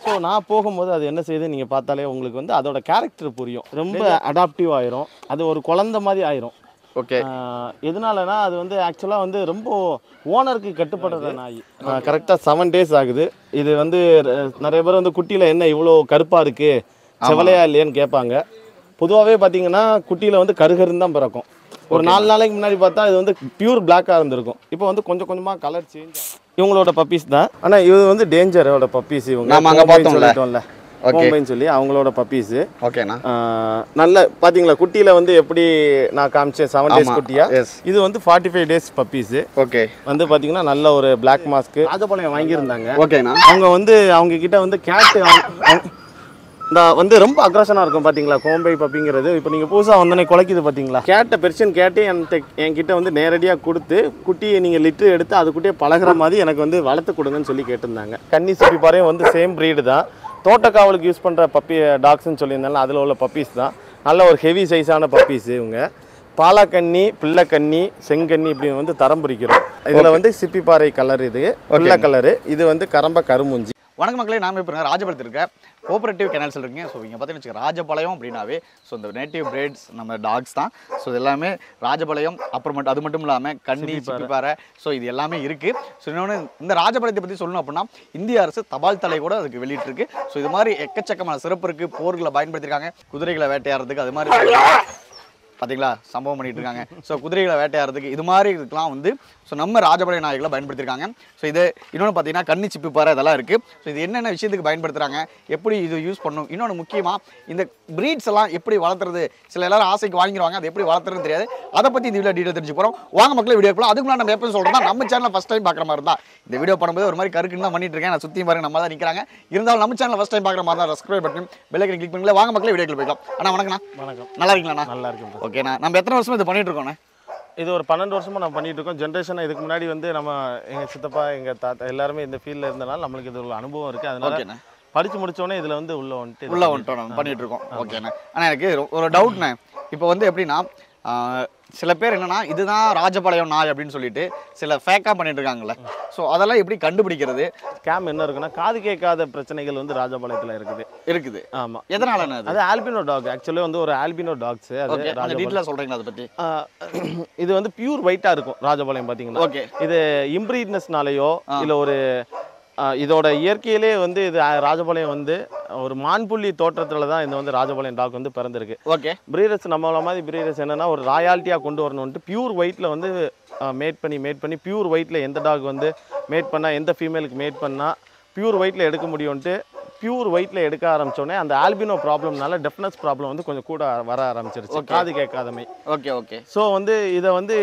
So நான் போகும்போது அது என்ன செய்யுது நீங்கள் பார்த்தாலே உங்களுக்கு வந்து அதோட கேரக்டர் புரியும் ரொம்ப அடாப்டிவ் ஆயிரும் அது ஒரு குழந்தை மாதிரி ஆயிரும் ஓகே ஆஹ் எதனாலனா அது வந்து ஆக்சுவலாக வந்து ரொம்ப ஓனருக்கு கட்டுப்படுற நாய் கரெக்டாக செவன் டேஸ் ஆகுது இது வந்து ர- நிறைய பேர் வந்து குட்டியில் என்ன இவ்வளோ கருப்பாக இருக்குது செவலையா இல்லையான்னு கேட்பாங்க பொதுவாகவே பார்த்தீங்கன்னா குட்டியில் வந்து கருகருன்னு தான் பிறக்கும் ஒரு நாலு நாளைக்கு முன்னாடி பார்த்தா இது வந்து பியூர் பிளாக்காக இருந்திருக்கும் இப்போ வந்து கொஞ்சம் கொஞ்சமாக கலர் சேஞ்ச் ஆகும் இவங்களோட பப்பீஸ் தான் ஆனால் இது வந்து டேஞ்சரோட பப்பீஸ் இவங்க நாம அங்க கோம்பைன்னு பார்த்தோம்ல. சொல்லிட்டோம்ல Okay. கோம்பைன்னு சொல்லி அவங்களோட பப்பீஸு ஓகேண்ணா நல்ல பாத்தீங்களா குட்டியில வந்து எப்படி நான் காமிச்சேன் செவன் டேஸ் ஆமா, குட்டியா yes. இது வந்து forty five days puppies okay வந்து பாத்தீங்கன்னா நல்ல ஒரு பிளாக் மாஸ்க் ராஜபாளையம் வாங்கியிருந்தாங்க ஓகேண்ணா அவங்க வந்து அவங்க கிட்ட வந்து கேட்டு இந்த வந்து ரொம்ப அக்ரஷனாக இருக்கும் பாத்தீங்களா கோம்பை பப்பிங்கிறது இப்போ நீங்கள் புதுசாக வந்தோடனே குலைக்குது பாத்தீங்களா கேட்ட பெர்ஷன் கேட்டு என்கிட்ட என்கிட்ட வந்து நேரடியாக கொடுத்து குட்டியை நீங்கள் லிட்டர் எடுத்து அது குட்டியை பழகுற மாதிரி எனக்கு வந்து வளர்த்து கொடுங்கன்னு சொல்லி கேட்டிருந்தாங்க கன்னி சிப்பி பாறையும் வந்து சேம் ப்ரீடு தான் தோட்டக்காவலுக்கு யூஸ் பண்ணுற பப்பி டாக்ஸ்னு சொல்லியிருந்தாலும் அதில் உள்ள பப்பீஸ் தான் நல்ல ஒரு ஹெவி சைஸான பப்பீஸ் இவங்க பாலாக்கண்ணி பிள்ளைக்கண்ணி செங்கண்ணி இப்படி வந்து தரம் பிரிக்கிறோம் இதில் வந்து சிப்பிப்பாறை கலர் இது பிள்ளை கலரு இது வந்து கரம்ப கருமுஞ்சி வணக்கம் மக்களே நாம இப்போ ராஜபாளையத்தில் இருக்க கோஆபரேட்டிவ் கேனல்ஸ் இருக்கீங்க ஸோ இங்கே பார்த்தீங்கன்னு வச்சுக்க ராஜபாளையம் அப்படின்னாவே ஸோ இந்த நேட்டிவ் பிரேட்ஸ் நம்ம டாக்ஸ் தான் ஸோ இது எல்லாமே ராஜபாளையம் அப்புறம் மட்டும் அது மட்டும் இல்லாமல் கன்னி சிப்பிப்பாறை ஸோ இது எல்லாமே இருக்குது ஸோ இன்னொன்று இந்த ராஜபாளையத்தை பற்றி சொல்லணும் அப்படின்னா இந்திய அரசு தபால் தலை கூட அதுக்கு வெளியிட்டிருக்கு ஸோ இது மாதிரி எக்கச்சக்கமான சிறப்பு இருக்குது போர்களை பயன்படுத்தியிருக்காங்க குதிரைகளை வேட்டையாடுறதுக்கு அது மாதிரி பாத்தீங்களா சம்பவம் பண்ணிட்டு இருக்காங்க ஸோ குதிரைகளை வேட்டையாடுறதுக்கு இது மாதிரி இதுக்கெல்லாம் வந்து ஸோ நம்ம ராஜபாளைய நாய்களை பயன்படுத்தியிருக்காங்க ஸோ இது இன்னொன்று பார்த்தீங்கன்னா கன்னி சிப்பி பாறை இதெல்லாம் இருக்குது ஸோ இது என்னென்ன விஷயத்துக்கு பயன்படுத்துகிறாங்க எப்படி இது யூஸ் பண்ணும் இன்னொன்று முக்கியமாக இந்த ப்ரீட்ஸ் எல்லாம் எப்படி வளர்த்துறது சில எல்லாரும் ஆசைக்கு வாங்கிடுவாங்க அதை எப்படி வளர்த்துறதுன்னு தெரியாது அதை பற்றி இந்த வீடியோ டீட்டெயில் தெரிஞ்சு போகிறோம் வாங்க மக்களே வீடியோ போகலாம் அதுக்கு முன்னாடி நம்ம எப்போ சொல்கிறோம் நம்ம சேனலில் ஃபஸ்ட் டைம் பார்க்குற மாதிரி தான் இந்த வீடியோ பண்ணும்போது ஒரு மாதிரி கருக்குன்னு தான் பண்ணிட்டு இருக்கேன் நான் சுற்றி பாருங்க நம்ம தான் நிற்கிறாங்க இருந்தாலும் நம்ம சேனலில் ஃபஸ்ட் டைம் பார்க்குற மாதிரி தான் சப்ஸ்கிரைப் பண்ணி பெல்லைக்கன் கிளிக் பண்ணி வாங்க மக்களே வீடியோக்கு போய்க்கலாம் அண்ணா வணக்கண்ணா வணக்கம் நல்லா இருக்கீங்களாண்ணா நல்லா இருக்கும் bro. ஓகேண்ணா நம்ம எத்தனை வருஷமா இது பண்ணிட்டு இருக்கோண்ணே இது ஒரு பன்னெண்டு வருஷமா நம்ம பண்ணிட்டு இருக்கோம் ஜென்ரேஷன் இதுக்கு முன்னாடி வந்து நம்ம எங்க சித்தப்பா எங்க தாத்தா எல்லாருமே இந்த ஃபீல்ட்ல இருந்தனால நம்மளுக்கு இது ஒரு அனுபவம் இருக்கு அதனால ஓகேண்ணே படிச்சு முடிச்சோடனே இதுல வந்து உள்ள வந்துட்டு இது உள்ள வந்துட்டோம் நம்ம பண்ணிட்டு இருக்கோம் ஓகேண்ணே ஆனால் எனக்கு ரொ- ஒரு டவுட்ண்ணே இப்போ வந்து எப்படின்னா ஆஹ், சில பேர் என்னன்னா இதுதான் ராஜபாளையம் நாய் அப்படின்னு சொல்லிட்டு சில ஃபேக்காக பண்ணிட்டு இருக்காங்கல்ல ஸோ அதெல்லாம் எப்படி கண்டுபிடிக்கிறது ஸ்கேம் என்ன இருக்குன்னா காது கேட்காத பிரச்சனைகள் வந்து ராஜபாளையத்துல இருக்குது இருக்குது ஆமா எதனாலண்ணே அது அது ஆல்பினோ டாக் ஆக்சுவலி வந்து ஒரு ஆல்பினோ டாக்ஸ் அது ஓகே அந்த ராஜபாளையம் டீட்டெயிலாக சொல்கிறீங்களா அதை பற்றி ஆஹ் இது வந்து பியூர் ஒயிட்டா இருக்கும் ராஜபாளையம் பாத்தீங்கன்னா ஓகே இது இம்ப்ரீட்னஸ்னாலேயோ இல்லை ஒரு ஆஹ் இதோட இயற்கையிலே வந்து இது ஆஹ் ராஜபாளையம் வந்து ஒரு மான்புள்ளி தோற்றத்துல தான் இந்த வந்து ராஜபாளையம் டாக் வந்து பிறந்திருக்கு ஓகே பிரீடர்ஸ் நம்மள மாதிரி பிரீடர்ஸ் என்னன்னா ஒரு ராயாலிட்டியாக கொண்டு வரணும்ட்டு பியூர் ஒயிட்டில் வந்து மேட் பண்ணி மேட் பண்ணி பியூர் ஒயிட்டில் எந்த டாக் வந்து மேட் பண்ணால் எந்த ஃபீமேலுக்கு மேட் பண்ணால் பியூர் ஒயிட்டில் எடுக்க முடியும்ட்டு பியூர் ஒயிட்டில் எடுக்க ஆரம்பிச்சோடனே அந்த ஆல்பினோ ப்ராப்ளம்னால டெஃப்னஸ் ப்ராப்ளம் வந்து கொஞ்சம் கூட வர ஆரம்பிச்சிருச்சு காது கேட்காதமை ஓகே ஓகே ஸோ வந்து இதை வந்து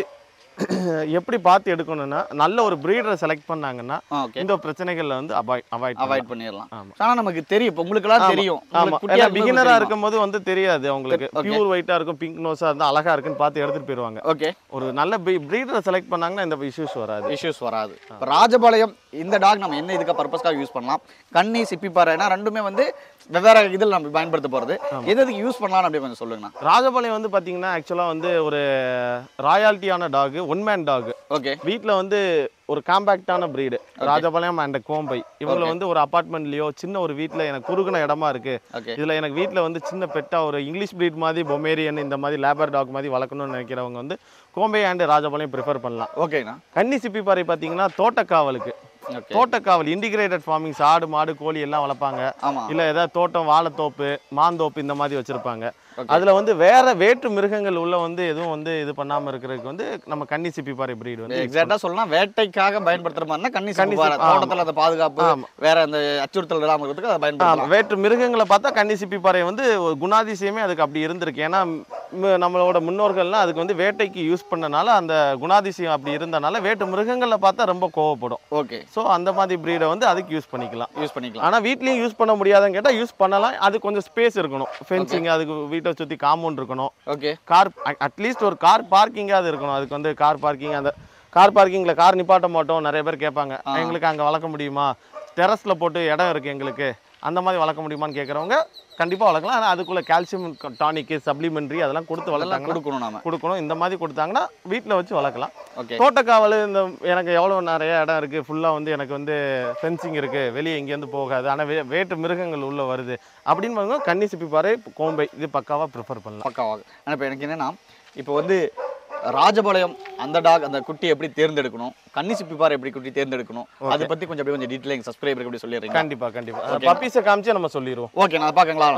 எப்படி பார்த்து எடுக்கணும்னா நல்ல ஒரு பிரீடரை செலக்ட் பண்ணாங்கன்னா ஓகே இந்த பிரச்சனைகள்ல வந்து அவாய்ட் அவாய்ட் அவாய்ட் பண்ணிடலாம் ஆமா. ஆனால் நமக்கு தெரியும் இப்போ உங்களுக்கெல்லாம் தெரியும் ஆமா உங்களுக்கு குட்டியா ஏன்னா இருக்கும்போது பிகினரா தெரியுமா? இருக்கும்போது வந்து தெரியாது அவங்களுக்கு Okay. பியூர் ஒயிட்டா இருக்கும் பிங்க் நோஸா இருந்தா அழகா இருக்குன்னு பார்த்து எடுத்துட்டு போயிருவாங்க ஓகே ஒரு நல்ல பிரீடரை செலக்ட் பண்ணாங்கன்னா இந்த இஷ்யூஸ் வராது இஷ்யூஸ் வராது இப்போ ராஜபாளையம் இந்த டாக் நம்ம என்ன இதுக்காக பர்பஸ்க்காக யூஸ் பண்ணலாம் கன்னி சிப்பிப்பாறை ஏன்னா ரெண்டுமே வந்து வெவ்வேறு இதில் நம்ம பயன்படுத்த போகிறது எது எதுக்கு யூஸ் பண்ணலாம் அப்படி கொஞ்சம் சொல்லுங்கண்ணா ராஜபாளையம் வந்து பாத்தீங்கன்னா ஆக்சுவலா வந்து ஒரு ராயாலிட்டியான dog one man dog okay வீட்ல வந்து ஒரு காம்பேக்டான பிரீடு ராஜபாளையம் அண்ட் கோம்பை இவங்கள வந்து ஒரு அபார்ட்மெண்ட்லயோ சின்ன ஒரு வீட்ல எனக்கு குறுகுன இடமா இருக்கு ஓகே இதுல எனக்கு வீட்ல வந்து சின்ன பெட்டா ஒரு இங்கிலீஷ் பிரீட் மாதிரி பொமேரியன் இந்த மாதிரி லேபர் டாக் மாதிரி வளர்க்கணும்னு நினைக்கிறவங்க வந்து கோம்பை அண்ட் ராஜபாளையம் ப்ரிஃபர் பண்ணலாம் ஓகேண்ணா கன்னி சிப்பிப்பாறை பார்த்தீங்கன்னா தோட்டக்காவலுக்கு ஓகே தோட்டக்காவல் இன்டிகிரேட்டட் ஃபார்மிங்ஸ் ஆடு மாடு கோழி எல்லாம் வளர்ப்பாங்க ஆமாம் இல்ல ஏதாவது தோட்டம் வாழைத்தோப்பு மாந்தோப்பு இந்த மாதிரி வச்சிருப்பாங்க Okay. அதுல வந்து வேற வேற்று மிருகங்கள் உள்ள வந்து எதுவும் வந்து இது பண்ணாம இருக்கிறதுக்கு வந்து நம்ம கன்னி சிப்பிப்பாறை பிரீடு வந்து எக்ஸாக்டா சொல்லலாம் வேட்டைக்காக பயன்படுத்துற மாதிரினா கன்னி கன்னி சிப்பிப்பாறை சிப்பி- ஆமா. தோட்டத்தில் அந்த பாதுகாப்பு ஆமா. வேற அந்த அச்சுறுத்தல் இல்லாமல் இருக்கிறதுக்கு அதை ஆமா, பயன்படுத்தலாம் வேற்று மிருகங்களை பார்த்தா கன்னி சிப்பிப்பாறை வந்து ஒரு குணாதிசயமே அதுக்கு அப்படி இருந்திருக்கு ஏன்னா ம், நம்மளோட முன்னோர்கள்லாம் அதுக்கு வந்து வேட்டைக்கு யூஸ் பண்ணனால அந்த குணாதிசயம் அப்படி இருந்தனால வேற்று மிருகங்களை பார்த்தா ரொம்ப கோவப்படும் ஓகே ஸோ அந்த மாதிரி பிரீடை வந்து அதுக்கு யூஸ் பண்ணிக்கலாம் யூஸ் பண்ணிக்கலாம் ஆனா வீட்லயும் யூஸ் பண்ண முடியாதுன்னு கேட்டா யூஸ் பண்ணலாம் அது கொஞ்சம் ஸ்பேஸ் இருக்கணும் ஃபென்சிங் அதுக்கு வீட்டை சுத்தி காம்பவுண்ட் இருக்கணும் ஓகே கார் அட்லீஸ்ட் ஒரு கார் பார்க்கிங்காவது இருக்கணும் அதுக்கு வந்து கார் பார்க்கிங் அந்த கார் பார்க்கிங்ல கார் நிப்பாட்ட மாட்டோம் நிறைய பேர் கேட்பாங்க எங்களுக்கு அங்க வளர்க்க முடியுமா டெரஸ்ல போட்டு இடம் இருக்கு எங்களுக்கு அந்த மாதிரி வளர்க்க முடியுமான்னு கேட்குறவங்க கண்டிப்பாக வளர்க்கலாம் ஆனால் அதுக்குள்ள கால்சியம் டானிக்கு சப்ளிமெண்ட்ரி அதெல்லாம் கொடுத்து அதெல்லாம் வளர்த்தாங்கன்னா கொடுக்கணும் நாம கொடுக்கணும் இந்த மாதிரி கொடுத்தாங்கன்னா வீட்டில் வச்சு வளர்க்கலாம் ஓகே தோட்டக்காவல் இந்த எனக்கு எவ்வளோ நிறைய இடம் இருக்குது ஃபுல்லாக வந்து எனக்கு வந்து ஃபென்சிங் இருக்குது வெளியே எங்கேருந்து போகாது ஆனால் வே வேட்டு மிருகங்கள் உள்ளே வருது அப்படின்னு பாருங்க கன்னி சிப்பி பாறை கோம்பை இது பக்காவாக ப்ரிஃபர் பண்ணலாம் பக்காவாக ஆனால் இப்போ எனக்கு என்னன்னா இப்போ வந்து ராஜபாளையம் அந்த டாக் அந்த குட்டி எப்படி தேர்ந்தெடுக்கணும் கன்னி சிப்பிப்பார் எப்படி குட்டி தேர்ந்தெடுக்கணும் அதை பத்தி கொஞ்சம் அப்படியே கொஞ்சம் டீட்டெயில் எங்கள் சப்ஸ்கிரைபருக்கு எப்படி சொல்லிடுறீங்க கண்டிப்பாக கண்டிப்பாக பப்பீஸை காமிச்சு நம்ம சொல்லிடுவோம் ஓகே நான் பார்க்கங்களா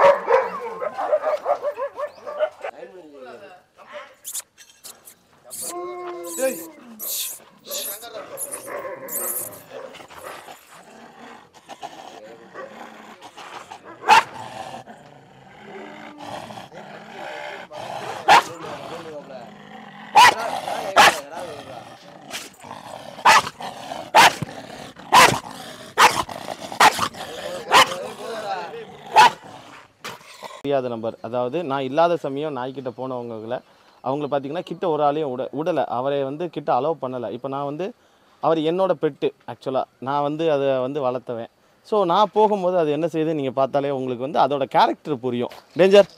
தெரியாத நம்பர் அதாவது நான் இல்லாத சமயம் நாய்க்கிட்ட போனவங்களை அவங்கள பார்த்தீங்கன்னா கிட்ட ஒரு ஆளையும் விட விடலை அவரை வந்து கிட்ட அலோவ் பண்ணலை இப்போ நான் வந்து அவர் என்னோட பெட்டு ஆக்சுவலாக நான் வந்து அதை வந்து வளர்த்தவேன் ஸோ நான் போகும்போது அது என்ன செய்யுது நீங்கள் பார்த்தாலே உங்களுக்கு வந்து அதோட கேரக்டர் புரியும் டேஞ்சர்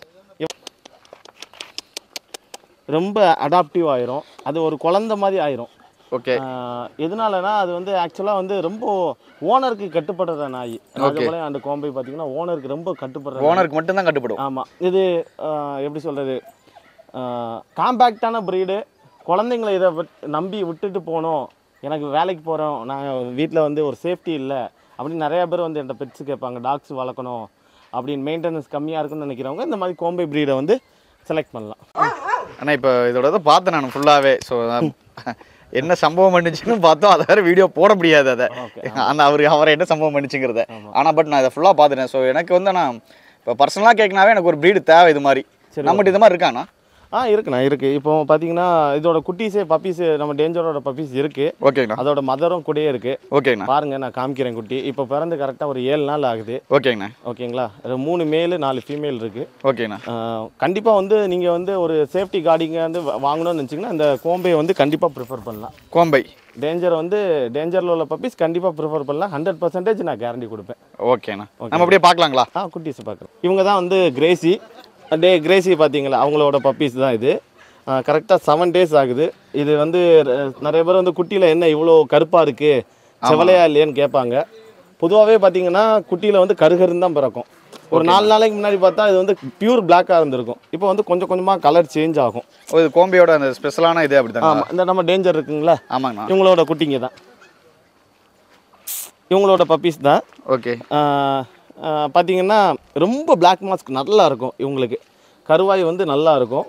ரொம்ப அடாப்டிவ் ஆயிரும் அது ஒரு குழந்த மாதிரி ஆயிரும் ஓகே ஆஹ் எதனாலனா அது வந்து ஆக்சுவலாக வந்து ரொம்ப ஓனருக்கு கட்டுப்படுற நாய் ராஜபாளையம் அந்த கோம்பை பார்த்தீங்கன்னா ஓனருக்கு ரொம்ப கட்டுப்படுற ஓனருக்கு மட்டும்தான் கட்டுப்படும் ஆமாம் இது ஆஹ் எப்படி சொல்கிறது காம்பேக்டான ப்ரீடு குழந்தைங்களை இதை விட்- நம்பி விட்டுட்டு போகணும் எனக்கு வேலைக்கு போகிறோம் நான் வீட்டில் வந்து ஒரு சேஃப்டி இல்லை அப்படின்னு நிறைய பேர் வந்து என்கிட்ட பெட்ஸ் கேட்பாங்க டாக்ஸ் வளர்க்கணும் அப்படின்னு மெயின்டெனன்ஸ் கம்மியாக இருக்குன்னு நினைக்கிறவங்க இந்த மாதிரி கோம்பை ப்ரீடை வந்து செலக்ட் பண்ணலாம் ஆனால் இப்போ இதோட இதை பார்த்தேன் நான் ஃபுல்லாகவே ஸோ என்ன சம்பவம் பண்ணுச்சுன்னு பார்த்தோம் அதை வேறு வீடியோ போட முடியாது அதை அந்த அவர் அவரை என்ன சம்பவம் பண்ணுச்சுங்கிறத ஆனால் பட் நான் இதை ஃபுல்லாக பார்த்துட்டேன் ஸோ எனக்கு வந்து நான் இப்போ பர்சனலாக கேட்கனாவே எனக்கு ஒரு ப்ரீடு தேவை இது மாதிரி நம்மகிட்ட இது மாதிரி இருக்காண்ணா ஆ இருக்குண்ணா இருக்குது இப்போ பார்த்தீங்கன்னா இதோட குட்டீஸே பப்பீஸ் நம்ம டேஞ்சரோட பப்பீஸ் இருக்குது ஓகேங்கண்ணா அதோட மதரும் கூடயே இருக்குது ஓகேங்கண்ணா பாருங்க நான் காமிக்கிறேன் குட்டி இப்போ பிறந்து கரெக்டாக ஒரு ஏழு நாள் ஆகுது ஓகேங்கண்ணா ஓகேங்களா அது மூணு மேலு நாலு ஃபீமேல் இருக்குது ஓகேண்ணா கண்டிப்பாக வந்து நீங்கள் வந்து ஒரு சேஃப்டி கார்டிங்க வந்து வா- வாங்கணும்னு நினச்சிங்கன்னா இந்த கோம்பையை வந்து கண்டிப்பாக ப்ரிஃபர் பண்ணலாம் கோம்பை டேஞ்சர் வந்து டேஞ்சரில் உள்ள பப்பீஸ் கண்டிப்பாக ப்ரிஃபர் பண்ணலாம் ஹண்ட்ரட் பர்சன்டேஜ் நான் கேரண்டி கொடுப்பேன் ஓகேண்ணா நம்ம அப்படியே பார்க்கலாங்களா ஆ குட்டீஸ் பார்க்குறேன் இவங்க தான் வந்து கிரேசி டே கிரேசி பார்த்தீங்களா அவங்களோட பப்பீஸ் தான் இது கரெக்டாக செவன் டேஸ் ஆகுது இது வந்து ர- நிறைய பேர் வந்து குட்டியில் என்ன இவ்வளோ கருப்பாக இருக்குது செவலையா இல்லையான்னு கேட்பாங்க பொதுவாகவே பார்த்தீங்கன்னா குட்டியில் வந்து கருகருன்னு தான் பிறக்கும் ஒரு நாலு நாளைக்கு முன்னாடி பார்த்தா இது வந்து பியூர் பிளாக்காக இருந்திருக்கும் இப்போ வந்து கொஞ்சம் கொஞ்சமாக கலர் சேஞ்ச் ஆகும் ஓ இது கோம்பையோட அந்த ஸ்பெஷலான இது அப்படி ஆமாம் இந்த நம்ம டேஞ்சர் இருக்குங்களா ஆமாங்கண்ணா இவங்களோட குட்டிங்க தான் இவங்களோட பப்பீஸ் தான் ஓகே ஆஹ் ஆஹ் பார்த்தீங்கன்னா ரொம்ப பிளாக் மாஸ்க் நல்லா இருக்கும் இவங்களுக்கு கருவாய் வந்து நல்லா இருக்கும்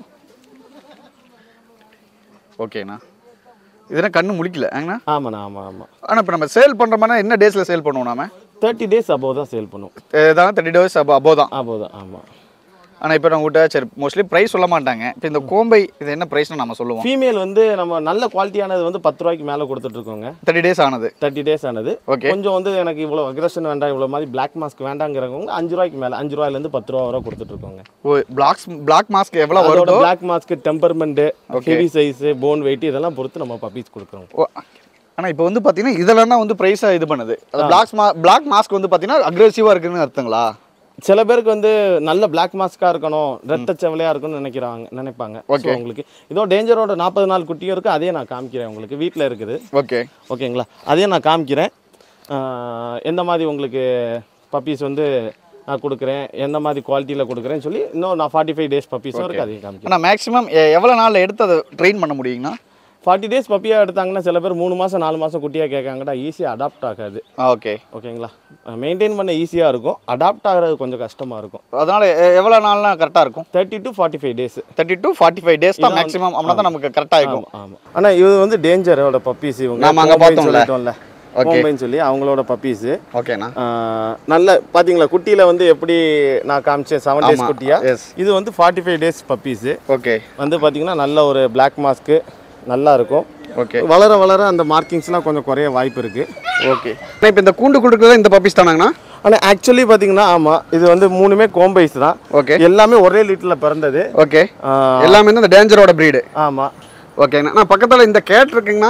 ஓகேண்ணா இதெல்லாம் கண்ணு முழிக்கல ஏங்கண்ணா ஆமாண்ணா ஆமாம் ஆமாம் ஆனால் இப்போ நம்ம சேல் பண்ணுற மாதிரி என்ன டேஸில் சேல் பண்ணுவோம் நாம தேர்ட்டி டேஸ் அபோவ் தான் சேல் பண்ணுவோம் இதான் தேர்ட்டி டேஸ் அபோ அபோ தான் அபோவ் தான் ஆமாம் ஆனால் இப்போ நம்ம கிட்ட சரி மோஸ்ட்லி ப்ரைஸ் சொல்ல மாட்டாங்க இப்போ இந்த கோம்பை இது என்ன ப்ரைஸ்னு நம்ம சொல்லுவோம் ஃபீமேல் வந்து நம்ம நல்ல குவாலிட்டியானது வந்து பத்து ரூபாய்க்கு மேலே கொடுத்துட்ருக்கோங்க தேர்ட்டி டேஸ் ஆனது தேர்ட்டி டேஸ் ஆனது ஓகே கொஞ்சம் வந்து எனக்கு இவ்வளோ அக்ரஷன் வேண்டாம் இவ்வளோ மாதிரி பிளாக் மாஸ்க் வேண்டாங்கிறவங்க அஞ்சு ரூபாய்க்கு மேலே அஞ்சு ரூபாயிலேருந்து பத்து ரூபா வரை கொடுத்துட்ருக்கோங்க ஓ பிளாக்ஸ் பிளாக் மாஸ்க் எவ்வளோ அதோட வருதோ black mask temperament heavy size bone weight இதெல்லாம் பொறுத்து நம்ம பப்பீஸ் கொடுக்குறோம் ஓ ஆனால் இப்போ வந்து பார்த்தீங்கன்னா இதெல்லாம் தான் வந்து ப்ரைஸாக இது பண்ணுது அது பிளாக் மா பிளாக் மாஸ்க் வந்து பார்த்தீங்கன்னா அக்ரெசிவாக இருக்குன்னு அர்த்தங்களா சில பேருக்கு வந்து நல்ல பிளாக் மாஸ்காக இருக்கணும் ரத்த செவலையாக இருக்கணும்னு நினைக்கிறாங்க நினைப்பாங்க Okay. So, உங்களுக்கு இதோ டேஞ்சரோட நாற்பது நாள் குட்டியும் இருக்குது அதே நான் காமிக்கிறேன் உங்களுக்கு வீட்டில் இருக்குது ஓகே ஓகேங்களா அதே நான் காமிக்கிறேன் ஆஹ் எந்த மாதிரி உங்களுக்கு பப்பீஸ் வந்து நான் கொடுக்குறேன் எந்த மாதிரி குவாலிட்டியில் கொடுக்குறேன்னு சொல்லி இன்னும் நான் ஃபார்ட்டி ஃபைவ் டேஸ் பப்பீஸும் இருக்குது அதையும் காமிக்கிறேன் ஆனால் மேக்ஸிமம் எவ்வளோ நாளில் எடுத்து அதை ட்ரெயின் பண்ண முடியுங்கண்ணா ஃபார்ட்டி டேஸ் பப்பியாக எடுத்தாங்கன்னா சில பேர் மூணு மாதம் நாலு மாதம் குட்டியாக கேட்காங்கடா ஈஸியாக அடாப்ட் ஆகாது ஓகே ஓகேங்களா மெயின்டைன் பண்ண ஈஸியாக இருக்கும் அடாப்ட் ஆகிறது கொஞ்சம் கஷ்டமாக இருக்கும் அதனால் எவ்வளோ நாள்னா கரெக்டாக இருக்கும் thirty to forty five days thirty to forty five days தான் மேக்ஸிமம் அப்படின்னா தான் நமக்கு கரெக்டாக இருக்கும் ஆமாம் ஆனால் இது வந்து டேஞ்சரோட பப்பீஸ் இவங்க நாம அங்க கோம்பைன்னு பார்த்தோம்ல. சொல்லிட்டோம்ல கோம்பைன்னு சொல்லி அவங்களோட பப்பீஸு ஓகேண்ணா நல்ல பாத்தீங்களா குட்டியில வந்து எப்படி நான் காமிச்சேன் செவன் டேஸ் ஆமா, குட்டியா yes. இது வந்து forty five days puppies okay வந்து பாத்தீங்கன்னா நல்ல ஒரு பிளாக் மாஸ்க்கு நல்லா இருக்கும் ஓகே வளர வளர அந்த மார்க்கிங்ஸ்லாம் கொஞ்சம் குறைய வாய்ப்பு இருக்கு ஓகே இப்போ இந்த கூண்டு கொடுக்குறது இந்த பப்பீஸ் தானாங்கண்ணா ஆனால் ஆக்சுவலி பார்த்தீங்கன்னா ஆமாம் இது வந்து மூணுமே கோம்பைஸ் தான் ஓகே எல்லாமே ஒரே லிட்டரில் பிறந்தது ஓகே எல்லாமே வந்து இந்த டேஞ்சரோட ப்ரீடு ஆமாம் ஓகேங்கண்ணா நான் பக்கத்தில் இந்த கேட் இருக்குங்கண்ணா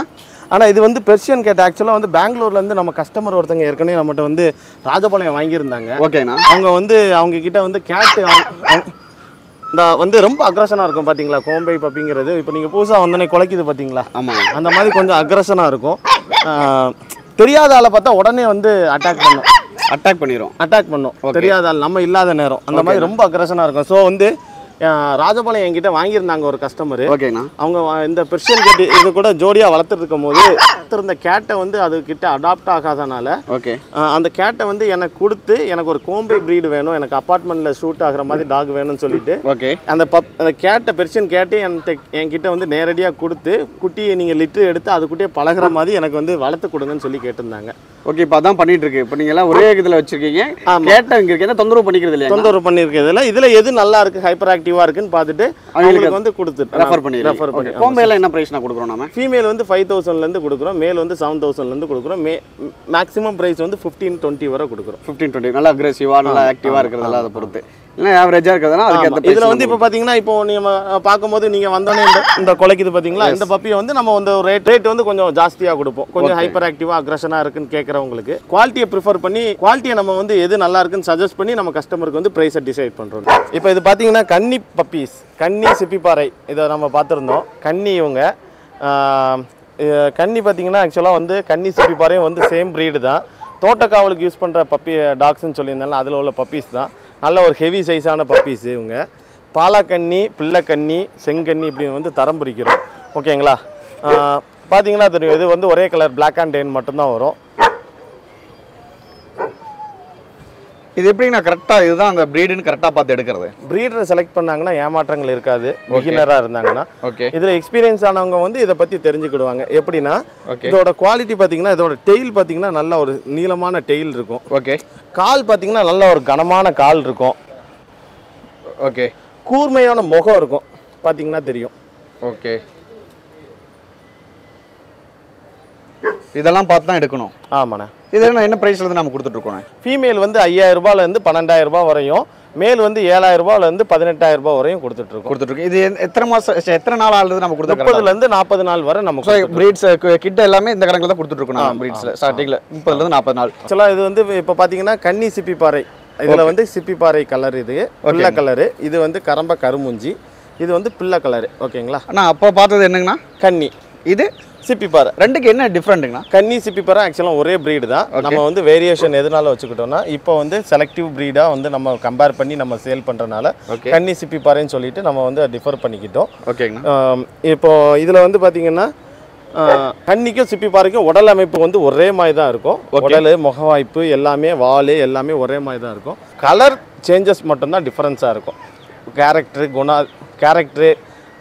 ஆனால் இது வந்து பெர்ஷியன் கேட் ஆக்சுவலாக வந்து பெங்களூர்லேருந்து நம்ம கஸ்டமர் ஒருத்தங்க ஏற்கனவே நம்மகிட்ட வந்து ராஜபாளையம் வாங்கியிருந்தாங்க ஓகேண்ணா அவங்க வந்து அவங்க கிட்ட வந்து கேட்டு இந்த வந்து ரொம்ப அக்ரஷனாக இருக்கும் பார்த்தீங்களா கோம்பை பப்பிங்கிறது இப்போ நீங்கள் புதுசாக வந்தோடனே குலைக்குது பார்த்தீங்களா ஆமாம் அந்த மாதிரி கொஞ்சம் அக்ரஷனாக இருக்கும் ஆஹ், தெரியாத ஆளை பார்த்தா உடனே வந்து அட்டாக் பண்ணும் அட்டாக் பண்ணிடும் அட்டாக் பண்ணும் தெரியாத ஆள் நம்ம இல்லாத நேரம் அந்த மாதிரி ரொம்ப அக்ரஷனாக இருக்கும் ஸோ வந்து ஆஹ், ராஜபாளையம் என்கிட்ட வாங்கியிருந்தாங்க ஒரு கஸ்டமர் ஓகேண்ணா அவங்க வா- இந்த பெர்ஷியன் கேட் இது கூட ஜோடியாக வளர்த்துட்டு இருக்கும் போது வளர்த்துருந்த கேட்டை வந்து அது கிட்ட அடாப்ட் ஆகாதனால ஓகே ஆஹ் அந்த கேட்டை வந்து எனக்கு கொடுத்து எனக்கு ஒரு கோம்பை ப்ரீடு வேணும் எனக்கு அப்பார்ட்மெண்ட்டில் ஷூட் ஆகுற மாதிரி டாக் வேணும்னு சொல்லிட்டு ஓகே அந்த பப் அந்த கேட்டை பெர்ஷியன் கேட்டே என்கிட்ட என்கிட்ட வந்து நேரடியாக கொடுத்து குட்டியை நீங்கள் லிட்டர் எடுத்து அது குட்டியே பழகுற மாதிரி எனக்கு வந்து வளர்த்து கொடுங்கன்னு சொல்லி கேட்டிருந்தாங்க ஓகே இப்போ அதான் பண்ணிட்டு இருக்கு இப்போ நீங்க எல்லாம் ஒரே இதில் வச்சிருக்கீங்க ஆமா. கேட்ட இங்க இருக்கு எந்த தொந்தரவு பண்ணிக்கிறது இல்லையா தொந்தரவு பண்ணியிருக்கிறதுல இதில் எது நல்லா இருக்கு ஹைப்பர் ஆக்டிவாக இருக்குன்னு பார்த்துட்டு அவங்களுக்கு வந்து கொடுத்துட்டு ரெஃபர் பண்ணி ரெஃபர் பண்ணி கோம்பையில் என்ன ப்ரைஸ் நான் கொடுக்குறோம் நாம ஃபீமேல் வந்து ஃபைவ் தௌசண்ட்லேருந்து கொடுக்குறோம் மேல் வந்து செவன் தௌசண்ட்லேருந்து கொடுக்குறோம் மே மேக்ஸிமம் ப்ரைஸ் வந்து ஃபிஃப்டீன் டுவெண்ட்டி வரை கொடுக்குறோம் ஃபிஃப்டீன் டுவெண்ட்டி நல்லா அக்ரெசிவாக நல்லா ஆக்டிவாக இருக்கிறதெல்லாம் அதை பொறுத்து இல்லை ஆவரேஜாக இருக்கிறதுனா அதுக்கு ஆமா. ஏற்ற இதுல வந்து இப்போ பாத்தீங்கன்னா இப்போ நீங்க அஹ், பார்க்கும்போது நீங்க வந்தோடனே இந்த இந்த கொலைக்குது பாத்தீங்களா இந்த பப்பியை வந்து நம்ம வந்து ரேட் ரேட் வந்து கொஞ்சம் ஜாஸ்தியா கொடுப்போம் கொஞ்சம் ஹைப்பர் ஆக்டிவா அக்ரஷனா இருக்குன்னு கேட்கறவங்களுக்கு குவாலிட்டியை ப்ரிஃபர் பண்ணி குவாலிட்டியை நம்ம வந்து எது நல்லா இருக்குன்னு சஜஸ்ட் பண்ணி நம்ம கஸ்டமருக்கு வந்து ப்ரைஸை டிசைட் பண்றோம் இப்போ இது பாத்தீங்கன்னா கன்னி பப்பீஸ் கன்னி சிப்பிப்பாறை இதை நம்ம பார்த்துருந்தோம் கன்னி இவங்க ஆஹ், இது கன்னி பார்த்தீங்கன்னா ஆக்சுவலாக வந்து கன்னி சிப்பிப்பாறையும் வந்து சேம் breed தான் தோட்டக்காவலுக்கு யூஸ் பண்ணுற பப்பி டாக்ஸ்னு சொல்லியிருந்தாலும் அதில் உள்ள பப்பீஸ் தான் நல்ல ஒரு ஹெவி சைஸான பப்பீஸ் இவங்க பாலாக்கண்ணி பிள்ளைக்கண்ணி செங்கண்ணி இப்படி வந்து தரம் பிரிக்கிறோம் ஓகேங்களா ஆஹ் பார்த்தீங்கன்னா தெரியும் இது வந்து ஒரே கலர் Black அண்ட் டேன் மட்டும்தான் வரும் இது எப்படிங்க கரெக்டாக இதுதான் அந்த ப்ரீடுன்னு கரெக்டாக பார்த்து எடுக்கிறது ப்ரீடரை செலக்ட் பண்ணாங்கன்னா ஏமாற்றங்கள் இருக்காது பிகினராக இருந்தாங்கன்னா ஓகே இதில் எக்ஸ்பீரியன்ஸ் ஆனவங்க வந்து இதை பற்றி தெரிஞ்சுக்கிடுவாங்க எப்படின்னா Okay. இதோட குவாலிட்டி பார்த்தீங்கன்னா இதோட டெயில் பார்த்தீங்கன்னா நல்ல ஒரு நீளமான டெயில் இருக்கும் ஓகே கால் பார்த்தீங்கன்னா நல்ல ஒரு கனமான கால் இருக்கும் ஓகே கூர்மையான முகம் இருக்கும் பார்த்தீங்கன்னா தெரியும் ஓகே இதெல்லாம் பார்த்து தான் எடுக்கணும் ஆமாண்ணே இது என்ன என்ன ப்ரைஸ்ல இருந்து நம்ம கொடுத்துட்டு இருக்கோம் ஃபீமேல் வந்து ஐயாயிரம் ரூபாயிலேருந்து பன்னெண்டாயிரம் ரூபாய் வரையும் மேல் வந்து ஏழாயிரம் ரூபாயிலேருந்து பதினெட்டாயிரம் ரூபாய் வரையும் கொடுத்துட்டு இருக்கோம் கொடுத்துட்டு இருக்கோம் இது எந்த- எத்தனை மாசம் ச்சே, எத்தனை நாள் ஆகுது நம்ம கொடுத்துருக்கோம் முப்பதுலேருந்து நாற்பது நாள் வரை நம்ம ஸோ பிரீட்ஸ் கிட்ட எல்லாமே இந்த கணக்கில் தான் கொடுத்துட்டு இருக்கோம் நம்ம பிரீட்ஸில் ஸ்டார்டிங்கில் முப்பதுலேருந்து நாற்பது நாள் ஆக்சுவலாக இது வந்து இப்போ பார்த்தீங்கன்னா கன்னி சிப்பிப்பாறை இதில் வந்து சிப்பிப்பாறை கலர் இது பிள்ளை கலரு இது வந்து கரம்ப கருமுஞ்சி இது வந்து பிள்ளை கலரு ஓகேங்களா அண்ணா அப்போ பார்த்தது என்னங்கண்ணா கன்னி இது சிப்பிப்பாறை ரெண்டுக்கு என்ன டிஃப்ரெண்ட்டுங்கண்ணா கன்னி சிப்பிப்பாறை ஆக்சுவலாக ஒரே breed தான் நம்ம வந்து வேரியேஷன் எதனால வச்சுக்கிட்டோம்னா இப்போ வந்து செலக்டிவ் ப்ரீடாக வந்து நம்ம கம்பேர் பண்ணி நம்ம சேல் பண்ணுறனால Okay. கன்னி சிப்பிப்பாறைன்னு சொல்லிட்டு நம்ம வந்து டிஃபர் பண்ணிக்கிட்டோம் ஓகேங்கண்ணா ஆம், இப்போ இதில் வந்து பார்த்தீங்கன்னா ஆ, கன்னிக்கும் சிப்பிப்பாறைக்கும் உடல் அமைப்பு வந்து ஒரே மாதிரி தான் இருக்கும் உடல் முகவாய்ப்பு எல்லாமே வால் எல்லாமே ஒரே மாதிரி தான் இருக்கும் கலர் சேஞ்சஸ் மட்டும்தான் டிஃப்ரென்ஸாக இருக்கும் கேரக்டரு குணா character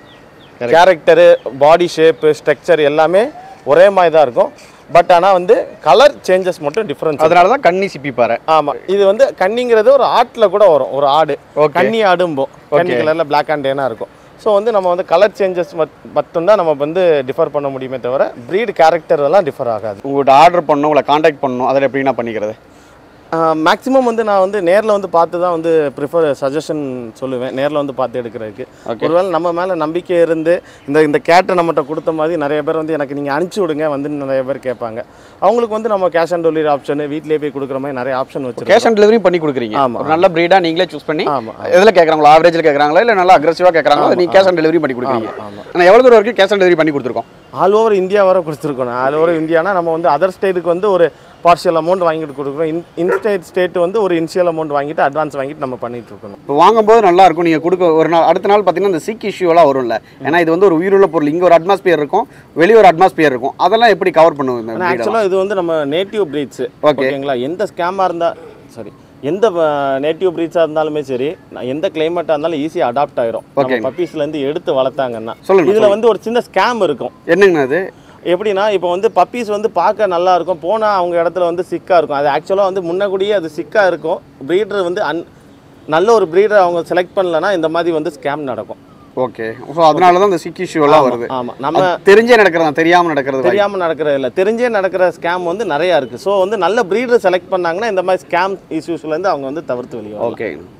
character body shape structure எல்லாமே ஒரே மாதிரி தான் இருக்கும் பட் ஆனால் வந்து கலர் சேஞ்சஸ் மட்டும் டிஃப்ரென்ஸ் அதனால தான் கன்னி சிப்பி பாறை ஆமா இது வந்து கன்னிங்கிறது ஒரு ஆட்டுல கூட வரும் ஒரு ஆடு Okay. கன்னி ஆடும்போம் கன்னி கலர்ல பிளாக் அண்ட் டேனா இருக்கும் ஸோ வந்து நம்ம வந்து கலர் சேஞ்சஸ் மட்டும்தான் நம்ம வந்து டிஃபர் பண்ண முடியுமே தவிர breed கேரக்டர் எல்லாம் டிஃபர் ஆகாது உங்கள்கிட்ட ஆர்டர் பண்ணணும் உங்களை காண்டாக்ட் பண்ணணும் அதில் எப்படின்னா பண்ணிக்கிறது மேக்ஸிமம் வந்து நான் வந்து நேரில் வந்து பார்த்து தான் வந்து ப்ரிஃபர் சஜஷன் சொல்லுவேன் நேரில் வந்து பார்த்து எடுக்கிறதுக்கு Okay. ஒருவேளை நம்ம மேலே நம்பிக்கை இருந்து இந்த இந்த கேட்டை நம்மகிட்ட கொடுத்த மாதிரி நிறைய பேர் வந்து எனக்கு நீங்கள் அனுப்பிச்சி விடுங்க வந்து நிறைய பேர் கேட்பாங்க அவங்களுக்கு வந்து நம்ம கேஷ் ஆன் டெலிவரி ஆப்ஷன் வீட்லேயே போய் கொடுக்குற மாதிரி நிறைய ஆப்ஷன் வச்சிருக்கோம் கேஷ் ஆன் டெலிவரி பண்ணி கொடுக்குறீங்க ஆமா. ஒரு நல்ல ப்ரீடாக நீங்களே சூஸ் பண்ணி ஆமா எதில் கேட்குறாங்களா ஆவரேஜில் கேட்குறாங்களா இல்லை நல்லா அக்ரெசிவாக கேட்குறாங்களா நீங்கள் கேஷ் ஆன் டெலிவரி பண்ணி கொடுக்குறீங்க ஆமா. ஆனால் எவ்வளோ தூரம் வரைக்கும் கேஷ் ஆன் டெலிவரி பண்ணி கொடுத்துருக்கோம் ஆல் ஓவர் இந்தியா வரை கொடுத்துருக்கோம் ஆல் ஓவர் இந்தியானா நம்ம வந்து அதர் ஸ்டேட்டுக்கு வந்து ஒரு பார்ஷியல் அமௌண்ட் வாங்கிட்டு கொடுக்குறோம் இன் இன்ஸ்டேட் ஸ்டேட் வந்து ஒரு இனிஷியல் அமௌண்ட் வாங்கிட்டு அட்வான்ஸ் வாங்கிட்டு நம்ம பண்ணிட்டு இருக்கோம் இப்போ வாங்கும்போது நல்லா இருக்கும் நீங்கள் கொடுக்க ஒரு நாள் அடுத்த நாள் பார்த்தீங்கன்னா இந்த சிக் இஷ்யூலாம் வரும்ல ஏன்னா இது வந்து ஒரு உயிருள்ள பொருள் இங்கே ஒரு அட்மாஸ்பியர் இருக்கும் வெளியே ஒரு அட்மாஸ்பியர் இருக்கும் அதெல்லாம் எப்படி கவர் பண்ணுவோம் இந்த breed எல்லாம்? ஆக்சுவலாக இது வந்து நம்ம நேட்டிவ் பிரீட்ஸ் Okay. ஓகேங்களா எந்த ஸ்கேமாக இருந்தால் சரி எந்த நேட்டிவ் பிரீட்ஸாக இருந்தாலுமே சரி நான் எந்த கிளைமேட்டாக இருந்தாலும் ஈஸியாக அடாப்ட் ஆயிரும் Okay. பப்பீஸ்லேருந்து எடுத்து வளர்த்தாங்கன்னா சொல்லுங்க, இதில் வந்து ஒரு சின்ன ஸ்கேம் இருக்கும் என்னங்கண்ணா அது எப்படின்னா இப்போ வந்து பப்பீஸ் வந்து பார்க்க நல்லா இருக்கும் போனால் அவங்க இடத்துல வந்து சிக்காக இருக்கும் அது ஆக்சுவலாக வந்து முன்னக்கூடியே அது சிக்காக இருக்கும் ப்ரீடர் வந்து அன் நல்ல ஒரு ப்ரீடர் அவங்க செலக்ட் பண்ணலன்னா இந்த மாதிரி வந்து ஸ்கேம் நடக்கும் ஓகே ஸோ அதனால தான் இந்த சிக் இஷ்யூ எல்லாம் வருது ஆமாம் நம்ம அது தெரிஞ்சே நடக்கிறதா தெரியாமல் நடக்கிறது வாய்ப்பு. தெரியாமல் நடக்கிறது இல்லை தெரிஞ்சே நடக்கிற ஸ்கேம் வந்து நிறையா இருக்குது ஸோ வந்து நல்ல ப்ரீடர் செலக்ட் பண்ணாங்கன்னா இந்த மாதிரி ஸ்கேம் இஷ்யூஸ்லேருந்து அவங்க வந்து தவிர்த்து வெளியே வரலாம். ஓகே